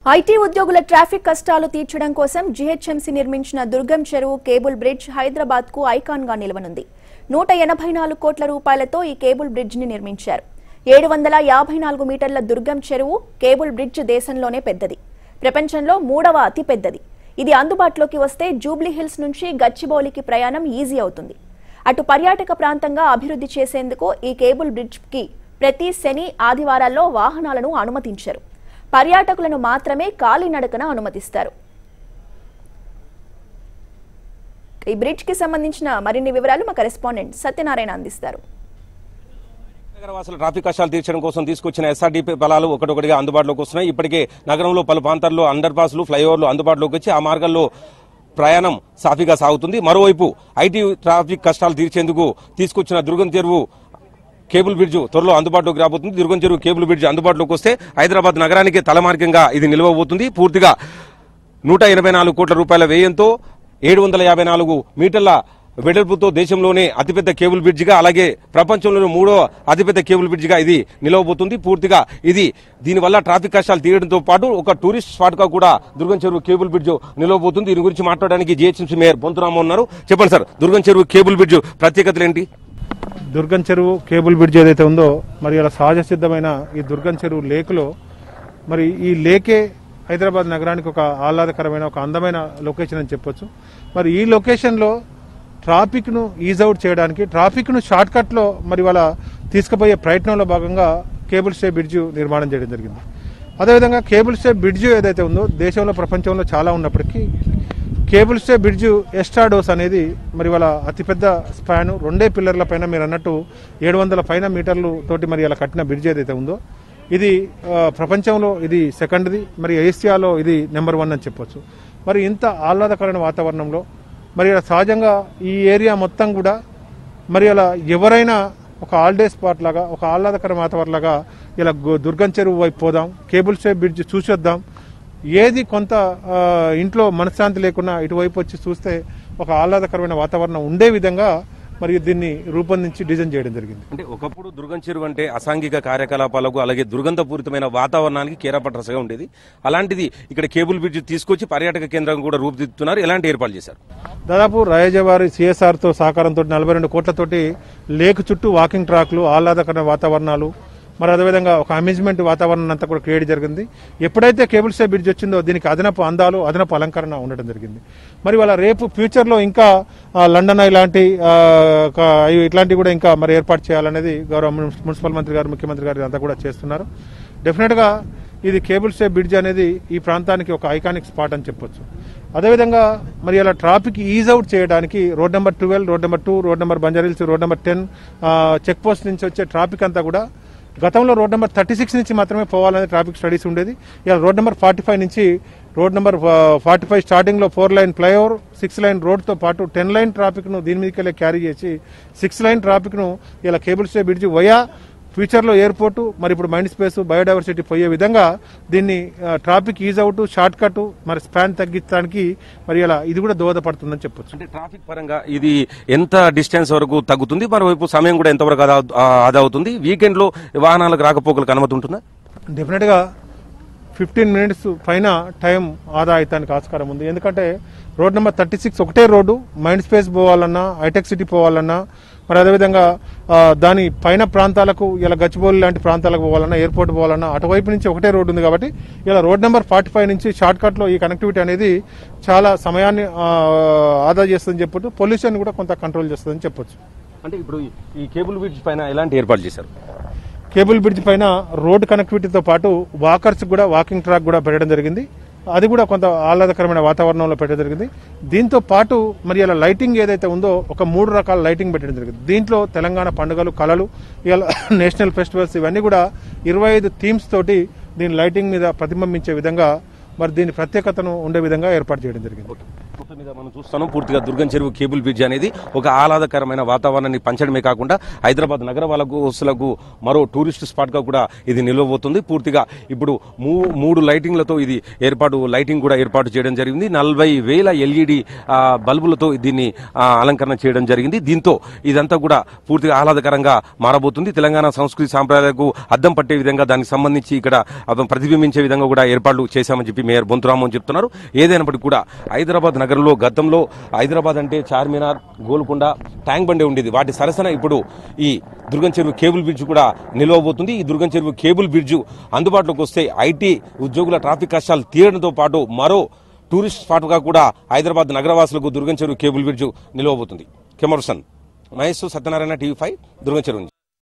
IT ఉద్యోగుల traffic కష్టాలు తీర్చడం కోసం జీహెచ్ఎంసీ నిర్మించిన దుర్గం చెరువు కేబుల్ బ్రిడ్జ్ హైదరాబాద్ కు ఐకాన్ గా నిలవనుంది నూట ఎనభై నాలుగు కోట్ల రూపాయలతో ఈ కేబుల్ బ్రిడ్జ్ ని నిర్మించారు ఏడు వందల యాభై నాలుగు మీటర్ల దుర్గం చెరువు కేబుల్ బ్రిడ్జ్ దేశంలోనే పెద్దది ప్రపంచంలో మూడవ అతి పెద్దది ఇది అందుబాటులోకి వస్తే జూబ్లీ హిల్స్ నుంచి గచ్చిబౌలికి ప్రయాణం ఈజీ అవుతుంది అటు పర్యాటక ప్రాంతంగా అభివృద్ధి చేసేందుకు ఈ కేబుల్ బ్రిడ్జ్ కి ప్రతి శని ఆదివారాల్లో వాహనాలను అనుమతించరు పర్యాటకులను మాత్రమే కాలినడకన అనుమతిస్తారు ఈ బ్రిడ్జ్ కి సంబంధించిన మరిన్ని వివరాలు మా కరెస్పాండెంట్ సత్యనారాయణ అందిస్తారు నగరవాసుల ట్రాఫిక్ కష్టాలు తీర్చడం కోసం తీసుకొచ్చిన ఎస్ఆర్డీపీ బలాలు ఒకటొకటిగా అందుబాటులోకి వస్తున్నాయి ఇప్పటికే నగరంలో పలు ప్రాంతాల్లో అండర్ పాస్లు ఫ్లైఓవర్లు అందుబాటులోకి వచ్చి ఆ మార్గాల్లో ప్రయాణం సాఫీగా సాగుతుంది మరోవైపు ఐటీ ట్రాఫిక్ కష్టాలు తీర్చేందుకు తీసుకొచ్చిన దుర్గం చెరువు కేబుల్ బ్రిడ్జ్ త్వరలో అందుబాటులోకి రాబోతుంది దుర్గం చెరువు కేబుల్ బ్రిడ్జ్ అందుబాటులోకి వస్తే హైదరాబాద్ నగరానికి తలమార్గంగా ఇది నిలవబోతుంది పూర్తిగా నూట ఎనభై నాలుగు కోట్ల రూపాయల వ్యయంతో ఏడు వందల యాభై నాలుగు మీటర్ల వెడల్పుతో దేశంలోనే అతిపెద్ద కేబుల్ బ్రిడ్జిగా అలాగే ప్రపంచంలోనే మూడో అతిపెద్ద కేబుల్ బ్రిడ్జిగా ఇది నిలవబోతుంది పూర్తిగా ఇది దీనివల్ల ట్రాఫిక్ కష్టాలు తీయడంతో పాటు ఒక టూరిస్ట్ స్పాట్ గా కూడా దుర్గం చెరువు కేబుల్ బ్రిడ్జ్ నిలవబోతుంది దీని గురించి మాట్లాడడానికి జిహెచ్ఎంసీ మేయర్ బొంతురామ ఉన్నారు చెప్పండి సార్ దుర్గం చెరువు కేబుల్ బ్రిడ్జ్ ప్రత్యేకతలు ఏంటి దుర్గం చెరువు కేబుల్ బ్రిడ్జ్ ఏదైతే ఉందో మరి అలా సహజ సిద్ధమైన ఈ దుర్గం చెరువు లేక్లో మరి ఈ లేకే హైదరాబాద్ నగరానికి ఒక ఆహ్లాదకరమైన ఒక అందమైన లొకేషన్ అని చెప్పొచ్చు మరి ఈ లొకేషన్లో ట్రాఫిక్ను ఈజ్ అవుట్ చేయడానికి ట్రాఫిక్ను షార్ట్ కట్లో మరి వాళ్ళ తీసుకుపోయే ప్రయత్నంలో భాగంగా కేబుల్ స్టే బ్రిడ్జ్ నిర్మాణం చేయడం జరిగింది అదేవిధంగా కేబుల్ స్టే బ్రిడ్జ్ ఏదైతే ఉందో దేశంలో ప్రపంచంలో చాలా ఉన్నప్పటికీ కేబుల్ స్టే బ్రిడ్జ్ ఎస్టాడోస్ అనేది మరి వాళ్ళ అతిపెద్ద స్పాన్ రెండే పిల్లర్ల పైన మీరు అన్నట్టు ఏడు వందల పైన మీటర్లు తోటి మరి అలా కట్టిన బ్రిడ్జ్ ఏదైతే ఉందో ఇది ఆ, ప్రపంచంలో ఇది సెకండ్ది మరి ఏషియాలో ఇది నెంబర్ వన్ అని చెప్పొచ్చు మరి ఇంత ఆహ్లాదకరమైన వాతావరణంలో మరి ఇలా సహజంగా ఈ ఏరియా మొత్తం కూడా మరి అలా ఎవరైనా ఒక హాలిడే స్పాట్ లాగా ఒక ఆహ్లాదకర వాతావరణం లాగా ఇలా గు- దుర్గం చెరువు వైపు పోదాం కేబుల్ స్టే బ్రిడ్జ్ చూసొద్దాం ఏది కొంత ఆ, ఇంట్లో మనశ్శాంతి లేకుండా ఇటువైపు వచ్చి చూస్తే ఒక ఆహ్లాదకరమైన వాతావరణం ఉండే విధంగా మరి దీన్ని రూపొందించి డిజైన్ చేయడం జరిగింది అంటే ఒకప్పుడు దుర్గం చెరువు అంటే అసాంఘిక కార్యకలాపాలకు అలాగే దుర్గంధపూరితమైన వాతావరణానికి కేరాపట్రసగా ఉండేది అలాంటిది ఇక్కడ కేబుల్ బ్రిడ్జ్ తీసుకొచ్చి పర్యాటక కేంద్రం కూడా రూపుదిద్దుతున్నారు ఎలాంటి ఏర్పాట్లు చేశారు దాదాపు రాయజవారి సిఎస్ఆర్తో సహకారంతో నలభై రెండు కోట్లతోటి లేక్ చుట్టూ వాకింగ్ ట్రాక్లు ఆహ్లాదకర వాతావరణాలు మరి అదేవిధంగా ఒక అమ్యూజ్మెంట్ వాతావరణం అంతా కూడా క్రియేట్ జరిగింది ఎప్పుడైతే కేబుల్ స్టే బ్రిడ్జ్ వచ్చిందో దీనికి అదనపు అందాలు అదనపు అలంకరణ ఉండడం జరిగింది మరి వాళ్ళ రేపు ఫ్యూచర్లో ఇంకా ఆ, లండన్ ఇలాంటి ఆ, క- ఇవి ఇట్లాంటివి కూడా ఇంకా మరి ఏర్పాటు చేయాలనేది గౌరవ మున్సి- మున్సిపల్ మంత్రి గారు ముఖ్యమంత్రి గారు అంతా కూడా చేస్తున్నారు డెఫినెట్గా ఇది కేబుల్ స్టే బ్రిడ్జ్ అనేది ఈ ప్రాంతానికి ఒక ఐకానిక్ స్పాట్ అని చెప్పొచ్చు అదేవిధంగా మరి అలా ట్రాఫిక్ ఈజ్ అవుట్ చేయడానికి road number twelve road number two road number Banjara Hills road number ten check post నుంచి వచ్చే ట్రాఫిక్ అంతా కూడా గతంలో రోడ్ నెంబర్ థర్టీ సిక్స్ నుంచి మాత్రమే పోవాలనే ట్రాఫిక్ స్టడీస్ ఉండేది ఇలా రోడ్ నెంబర్ ఫార్టీ ఫైవ్ నుంచి రోడ్ నెంబర్ ఫార్టీ ఫైవ్ స్టార్టింగ్లో four lane flyover six lane రోడ్తో పాటు టెన్ లైన్ ట్రాఫిక్ను దీని మీదకెళ్ళి క్యారీ చేసి సిక్స్ లైన్ ట్రాఫిక్ను ఇలా కేబుల్ స్టే బ్రిడ్జ్ వయా ఫ్యూచర్లో ఎయిర్పోర్టు మరి ఇప్పుడు మైండ్ స్పేస్ బయోడైవర్సిటీ పోయే విధంగా దీన్ని ఆ, traffic ease out short cut మరి స్పాన్ తగ్గించడానికి మరి ఇలా ఇది కూడా దోహదపడుతుందని చెప్పొచ్చు అంటే ట్రాఫిక్ పరంగా ఇది ఎంత డిస్టెన్స్ వరకు తగ్గుతుంది మరోవైపు సమయం కూడా ఎంతవరకు ఆదా ఆదా అవుతుంది వీకెండ్ లో వాహనాలకు రాకపోకలకు అనుమతి ఉంటుందా డెఫినెట్గా ఫిఫ్టీన్ మినిట్స్ పైన టైం ఆదా అవుతానికి ఆస్కారం ఉంది ఎందుకంటే రోడ్ నెంబర్ థర్టీ సిక్స్ ఒకటే రోడ్డు మైండ్ స్పేస్ పోవాలన్నా హైటెక్ సిటీ పోవాలన్నా మరి అదేవిధంగా ఆ, దాని పైన ప్రాంతాలకు ఇలా గచ్చిబౌలి లాంటి ప్రాంతాలకు పోవాలన్నా ఎయిర్పోర్ట్ పోవాలన్నా అటువైపు నుంచి ఒకటే రోడ్డు ఉంది కాబట్టి ఇలా రోడ్ నెంబర్ ఫార్టీ ఫైవ్ నుంచి షార్ట్ కట్లో ఈ కనెక్టివిటీ అనేది చాలా సమయాన్ని ఆ, ఆదా చేస్తుందని చెప్పొచ్చు పొల్యూషన్ కూడా కొంత కంట్రోల్ చేస్తుందని చెప్పొచ్చు అంటే ఇప్పుడు ఈ- ఈ కేబుల్ బ్రిడ్జ్ పైన ఎలాంటి ఏర్పాటు చేశారు కేబుల్ బ్రిడ్జ్ పైన రోడ్ కనెక్టివిటీతో పాటు వాకర్స్ కూడా వాకింగ్ ట్రాక్ కూడా పెట్టడం జరిగింది అది కూడా కొంత ఆహ్లాదకరమైన వాతావరణంలో పెట్టడం జరిగింది దీంతో పాటు మరి ఇలా లైటింగ్ ఏదైతే ఉందో ఒక మూడు రకాల లైటింగ్ పెట్టడం జరిగింది దీంట్లో తెలంగాణ పండుగలు కళలు ఇలా నేషనల్ ఫెస్టివల్స్ ఇవన్నీ కూడా ఇరవై ఐదు థీమ్స్ తోటి దీని లైటింగ్ మీద ప్రతిబింబించే విధంగా మరి దీని ప్రత్యేకతను ఉండే విధంగా ఏర్పాటు చేయడం జరిగింది మొత్తం మొత్తం మీద మనం చూస్తున్నాం పూర్తిగా దుర్గం చెరువు కేబుల్ బ్రిడ్జ్ అనేది ఒక ఆహ్లాదకరమైన వాతావరణాన్ని పంచడమే కాకుండా హైదరాబాద్ నగర వాళ్ళకు మరో టూరిస్ట్ స్పాట్ గా కూడా ఇది నిలవబోతుంది పూర్తిగా ఇప్పుడు మూ- మూడు లైటింగ్లతో ఇది ఏర్పాటు లైటింగ్ కూడా ఏర్పాటు చేయడం జరిగింది నలభై వేల ఎల్ఈడి బల్బులతో దీన్ని ఆ, అలంకరణ చేయడం జరిగింది దీంతో ఇదంతా కూడా పూర్తిగా ఆహ్లాదకరంగా మారబోతుంది తెలంగాణ సంస్కృతి సాంప్రదాయాలకు అద్దం పట్టే విధంగా దానికి సంబంధించి ఇక్కడ అవి ప్రతిబింబించే విధంగా కూడా ఏర్పాట్లు చేశామని చెప్పి మేయర్ బొంతురామన్ చెప్తున్నారు ఏదైనప్పటికీ కూడా హైదరాబాద్ నగరంలో గతంలో హైదరాబాద్ అంటే చార్మినార్ గోల్కొండ ట్యాంక్ బండే ఉండేది వాటి సరసన ఇప్పుడు ఈ దుర్గం చెరువు కేబుల్ బ్రిడ్జ్ కూడా నిలవబోతుంది ఈ దుర్గం చెరువు కేబుల్ బ్రిడ్జ్ అందుబాటులోకి వస్తే ఐటీ ఉద్యోగుల ట్రాఫిక్ కష్టాలు తీయడంతో పాటు మరో టూరిస్ట్ స్పాట్గా కూడా హైదరాబాద్ నగరవాసులకు దుర్గం చెరువు కేబుల్ బ్రిడ్జ్ నిలవబోతుంది cameraman Mahesh Satyanarayana TV five Durgam Cheruvu నుంచి